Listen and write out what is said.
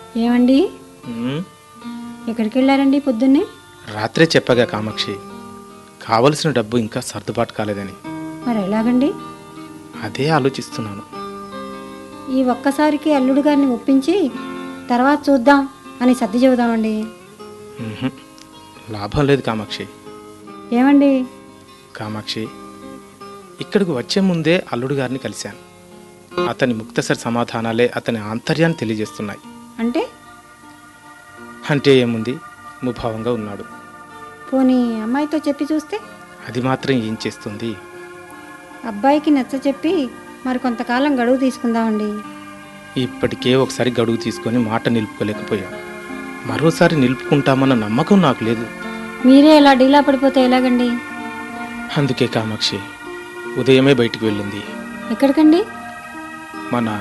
ఏమండి ఉమ్, ఎక్కడికి వెళ్ళారండి పొద్దున్నే రాత్రే చెప్పగా కామాక్షి కావలసిన డబ్బు ఇంకా సర్దుబాటు కాలేదని మరి ఎలాగండి అదే ఆలోచిస్తున్నాను ఈ ఒక్కసారికి అల్లుడు గారిని ఒప్పించి తర్వాత చూద్దాం అని సర్ది చెబుదామండి ఉహుం, లాభం లేదు కామాక్షి ఏమండి కామాక్షి ఇక్కడికి వచ్చే ముందే అల్లుడు గారిని కలిశాను అతని ముక్తసరి సమాధానాలే అతని ఆంతర్యాన్ని తెలియజేస్తున్నాయి అంటే అంటే ఏముంది ముభావంగా ఉన్నాడు పోనీ అమ్మాయితో చెప్పి చూస్తే అది మాత్రం ఏం చేస్తుంది అబ్బాయికి నచ్చ చెప్పి మరి కొంతకాలం గడువు తీసుకుందామండి ఇప్పటికే ఒకసారి గడువు తీసుకొని మాట నిలుపుకోలేకపోయాం మరోసారి నిలుపుకుంటామన్న నమ్మకం నాకు లేదు మీరే ఇలా డీలా పడిపోతే ఎలాగండి అందుకే కామాక్షి ఉదయమే బయటికి వెళ్ళింది ఎక్కడికండి మన